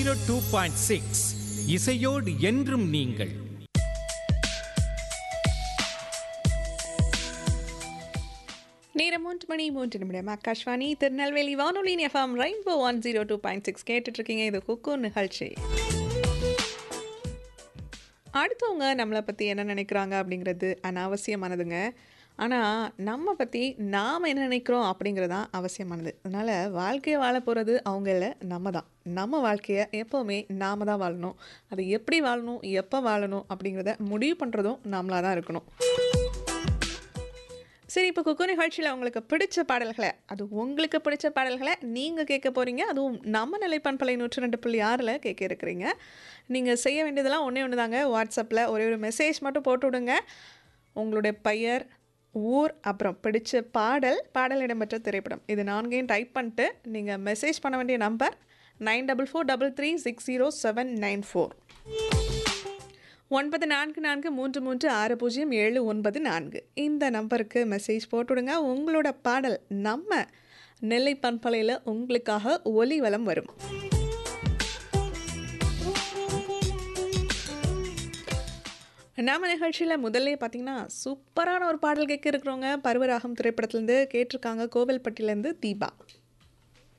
zero two point six இசையோடு என்றும் நீங்கள் நேரம் மூன்று மணி மூன்று நிமிடம் ஆகாஷ்வாணி திருநெல்வேலி வானொலி FM rainbow one zero two point six கேட்டுட்ருக்கீங்க இது குக்கு நிகழ்ச்சி அடுத்தவங்க நம்மளை பற்றி என்ன நினைக்கிறாங்க அப்படிங்கிறது அனாவசியமானதுங்க ஆனால் நம்ம பற்றி நாம் என்ன நினைக்கிறோம் அப்படிங்கிறது தான் அவசியமானது அதனால் வாழ்க்கையை வாழ போகிறது அவங்கள நம்ம தான் நம்ம வாழ்க்கையை எப்போவுமே நாம தான் வாழணும் அது எப்படி வாழணும் எப்போ வாழணும் அப்படிங்கிறத முடிவு பண்ணுறதும் நம்மளாக தான் இருக்கணும் சரி இப்போ குக்கு நிகழ்ச்சியில் உங்களுக்கு பிடிச்ச பாடல்களை அது உங்களுக்கு பிடிச்ச பாடல்களை நீங்கள் கேட்க போகிறீங்க அதுவும் நம்ம நிலைப்பண்பலை நூற்றி ரெண்டு புள்ளி ஆறில் கேட்க இருக்கிறீங்க நீங்கள் செய்ய வேண்டியதெல்லாம் ஒன்றே ஒன்று தாங்க வாட்ஸ்அப்பில் ஒரே ஒரு மெசேஜ் மட்டும் போட்டு விடுங்க உங்களுடைய பெயர் ஊர் அப்புறம் பிடிச்ச பாடல் பாடல் இடம்பெற்ற திரைப்படம் இது நான்கையும் டைப் பண்ணிட்டு நீங்கள் மெசேஜ் பண்ண வேண்டிய number nine double four double three six zero seven nine four ஒன்பது நான்கு நான்கு மூன்று மூன்று ஆறு பூஜ்ஜியம் ஏழு ஒன்பது நான்கு இந்த நம்பருக்கு மெசேஜ் போட்டுவிடுங்க உங்களோட பாடல் நம்ம நெல்லை பண்பலையில் உங்களுக்காக ஒலி வலம் வரும் நாம நிகழ்ச்சியில் முதல்ல பார்த்தீங்கன்னா சூப்பரான ஒரு பாடல் கேட்க இருக்கிறவங்க பருவராகம் திரைப்படத்துலேருந்து கேட்டிருக்காங்க கோவில்பட்டியிலேருந்து தீபா